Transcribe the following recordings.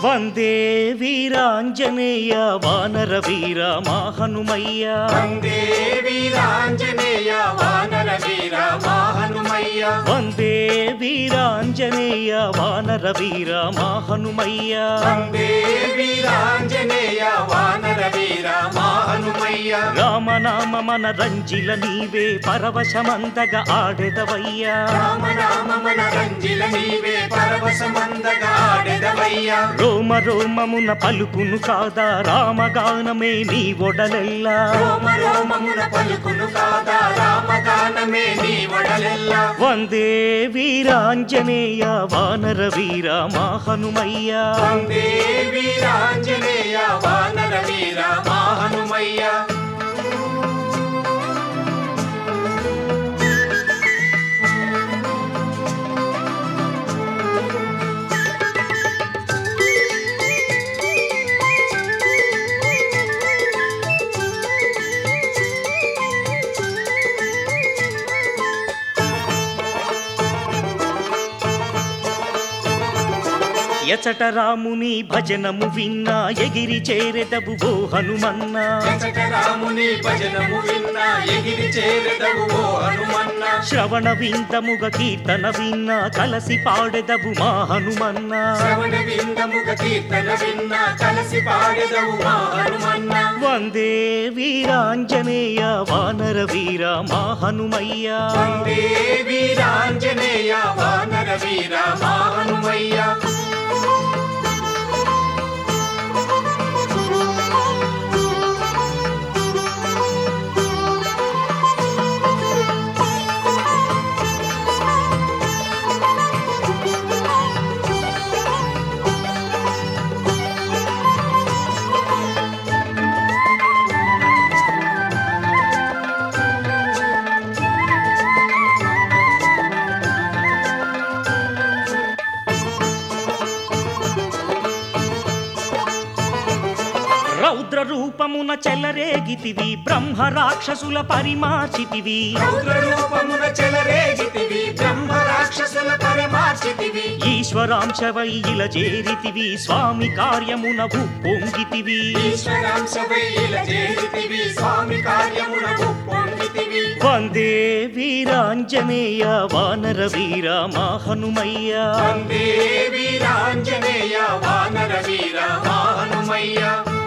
వందే వీరాంజనేయ వానర వీర మా హనుమయ్య వందే వీరాంజనేయ వానర వీర మా హనుమయ్య వందే వీరాంజనేయ వానర వీర మా హనుమయ్య వందే వీరాంజనేయ వానర వీర మా హనుమయ్య రామనామ మన రంజిల నీవే పరవశమందగా ఆడెదవయ్యా రామ రామ మన రంజిల నీవే పరవశమందగా ఆడెదవయ్యా రోమ రోమమున పలుకును కాదా రామగానమే నీ ఒడలెల్లా రోమ రోమమున పలుకును కాదా రామగానమే నీ వడలెల్లా వందే వీరాంజనేయ వానర వీర మా హనుమయ్య వందే వీరాంజనేయ వానర వీర మా హనుమయ్య ఎచట రాముని భజనము విన్నా ఎగిరి చేరెదవు ఓ హనుమన్నా ఎచట రాముని భజనము విన్నా ఎగిరి చేరెదవు ఓ హనుమన్న శ్రవణ విందముగ కీర్తన విన్నా కలసి పాడెదవు మా హనుమన్నా శ్రవణ విందముగ కీర్తన విన్నా కలిసి పాడెదవు మా హనుమన్న వందే వీరాంజనేయ వానర వీర మా హనుమయ్య వందే వీరాంజనేయ వానర వీర మా హనుమయ్య రౌద్ర రూపమున చెలరేగితివి బ్రహ్మ రాక్షసుల పరిమార్చితివి రౌద్ర రూపమున చెలరేగితివి బ్రహ్మ రాక్షసుల పరిమార్చితివి ఈశ్వరాంశవై ఇల చేరితివి స్వామి కార్యమున పొంగితివి ఈశ్వరాంశవై ఇలా చేరితివి స్వామి కార్యమున పొందితివి వందే వీరాంజనేయ వానర వీర మా హనుమయ్య వందే వీరాంజనేయ వానర వీర మా హనుమయ్య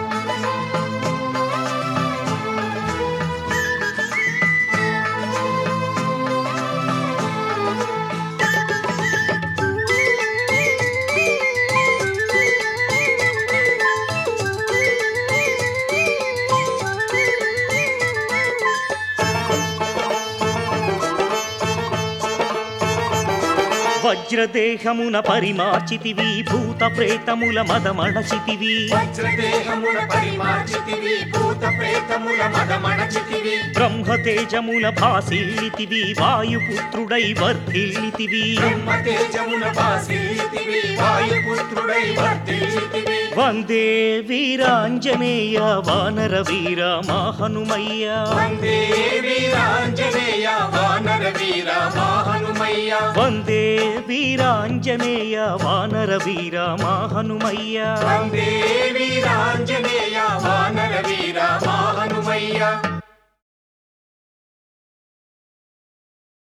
వజ్రదేహమున పరిమార్చితివి భూత ప్రేతముల మదమణచితివి వజ్రదేహముల పరిమార్చితివి భూత ప్రేతముల మదమణచితివి బ్రహ్మతేజముల భాసిల్లితివి వాయుపుత్రుడై వర్ధిల్లితివి బ్రహ్మ తేజమున భాసిల్లితివి వాయుపుత్రుడై వర్ధిల్లితివి వందే వీరాంజనేయ వానర వీర మా హనుమయ్య వందే వీరాంజనేయ వానర వీర మా హనుమయ్య వందే వీరాంజనేయ వానర వీర మా హనుమయ్య వందే